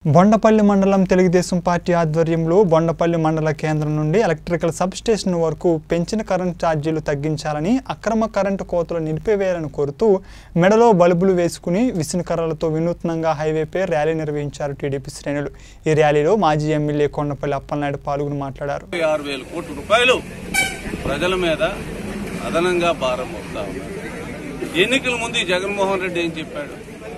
బొండపల్లి మండలం తెలుగుదేశం పార్టీ ఆధ్వర్యంలో బొండపల్లి మండల కేంద్రం నుండి ఎలక్ట్రికల్ సబ్ స్టేషన్ వరకు పెంచిన కరెంటు ఛార్జీలు తగ్గించాలని అక్రమ కరెంటు కోతలు నిలిపివేయాలని కోరుతూ మెడలో బల్బులు వేసుకుని విసునకర్రలతో వినూత్నంగా హైవేపై ర్యాలీ నిర్వహించారు టీడీపీ శ్రేణులు ఈ ర్యాలీలో మాజీ ఎమ్మెల్యే కొండపల్లి అప్పలనాయుడు పాల్గొని మాట్లాడారు ఆరు వేల కోట్ల రూపాయలు ప్రజల మీద అదనంగా భారం మోపుతా ఉన్నారు ఎన్నికల ముందు ఈ జగన్మోహన్ రెడ్డి ఏం చెప్పాడు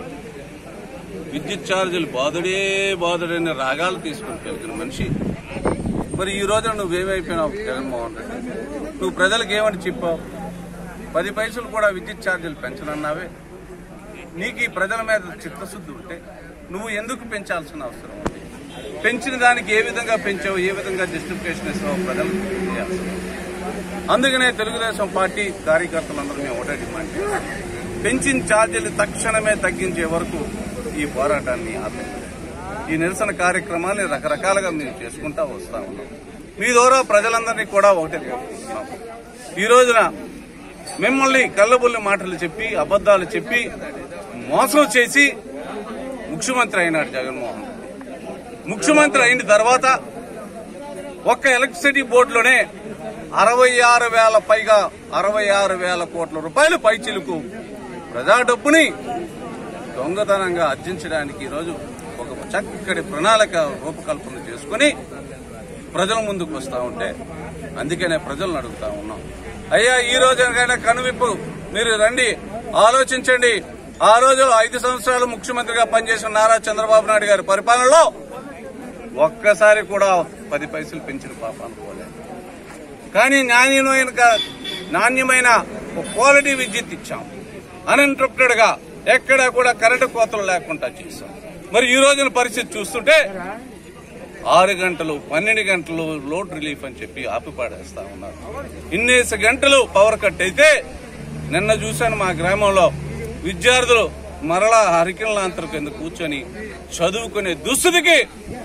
విద్యుత్ ఛార్జీలు బాధుడే బాధుడైన రాగాలు తీసుకుని కలిగిన మనిషి మరి ఈ రోజున నువ్వేమైపోయినావు జగన్మోహన్ రెడ్డి నువ్వు ప్రజలకు ఏమని చెప్పావు పది పైసలు కూడా విద్యుత్ ఛార్జీలు పెంచనన్నావే నీకు ఈ ప్రజల మీద చిత్తశుద్ధి ఉంటే నువ్వు ఎందుకు పెంచాల్సిన అవసరం ఉంది పెంచిన దానికి ఏ విధంగా పెంచావు ఏ విధంగా జస్టిఫికేషన్ ఇస్తావు ప్రజలకు తెలియాల్సి ఉంది. అందుకనే తెలుగుదేశం పార్టీ కార్యకర్తలందరూ మేము ఒకటే డిమాండ్ చేస్తాం. పెంచిన ఛార్జీలు తక్షణమే తగ్గించే వరకు ఈ పోరాటాన్ని ఆపేది ఈ నిరసన కార్యక్రమాన్ని రకరకాలుగా మేము చేసుకుంటా వస్తా ఉన్నాం మీ ద్వారా ప్రజలందరినీ కూడా ఒకటే కోరుకుంటున్నాం ఈ రోజున మిమ్మల్ని కళ్ళబుల్లి మాటలు చెప్పి అబద్దాలు చెప్పి మోసం చేసి ముఖ్యమంత్రి అయినాడు జగన్మోహన్ రెడ్డి ముఖ్యమంత్రి అయిన తర్వాత ఒక్క ఎలక్ట్రిసిటీ బోర్డులోనే అరవై ఆరు వేల పైగా అరవై ఆరు వేల కోట్ల రూపాయలు పైచిలుకు ప్రజా డబ్బుని దొంగతనంగా అర్జించడానికి ఈరోజు ఒక చక్కటి ప్రణాళిక రూపకల్పన చేసుకుని ప్రజల ముందుకు వస్తా ఉంటే అందుకనే ప్రజలను అడుగుతా ఉన్నాం అయ్యా ఈ రోజుకైనా కనువిప్పు మీరు రండి ఆలోచించండి ఆ రోజు ఐదు సంవత్సరాలు ముఖ్యమంత్రిగా పనిచేసిన నారా చంద్రబాబు నాయుడు గారి పరిపాలనలో ఒక్కసారి కూడా పది పైసలు పెంచిన పాప అనుకోలేదు కానీ నాణ్యమైన నాణ్యమైన ఒక క్వాలిటీ విద్యుత్ ఇచ్చాం అన్ఇంటరప్టెడ్ గా ఎక్కడా కూడా కరెంటు కోతలు లేకుండా చేశాం మరి ఈ రోజున పరిస్థితి చూస్తుంటే ఆరు గంటలు పన్నెండు గంటలు లోడ్ రిలీఫ్ అని చెప్పి ఆపి పాడేస్తా ఉన్నారు ఇన్నేసి గంటలు పవర్ కట్ అయితే నిన్న చూశాను మా గ్రామంలో విద్యార్థులు మరలా హరికిలాంతరం కింద కూర్చొని చదువుకునే దుస్థితికి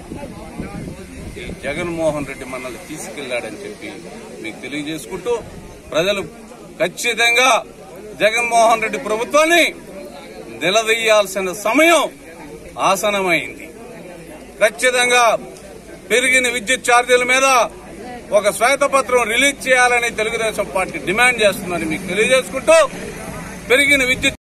ఈ జగన్మోహన్ రెడ్డి మనల్ని తీసుకెళ్లాడని చెప్పి మీకు తెలియజేసుకుంటూ ప్రజలు ఖచ్చితంగా జగన్మోహన్ రెడ్డి ప్రభుత్వాన్ని నిలదీయాల్సిన సమయం ఆసనమైంది ఖచ్చితంగా పెరిగిన విద్యుత్ ఛార్జీల మీద ఒక శ్వేతపత్రం రిలీజ్ చేయాలని తెలుగుదేశం పార్టీ డిమాండ్ చేస్తుందని మీకు తెలియజేసుకుంటూ పెరిగిన విద్యుత్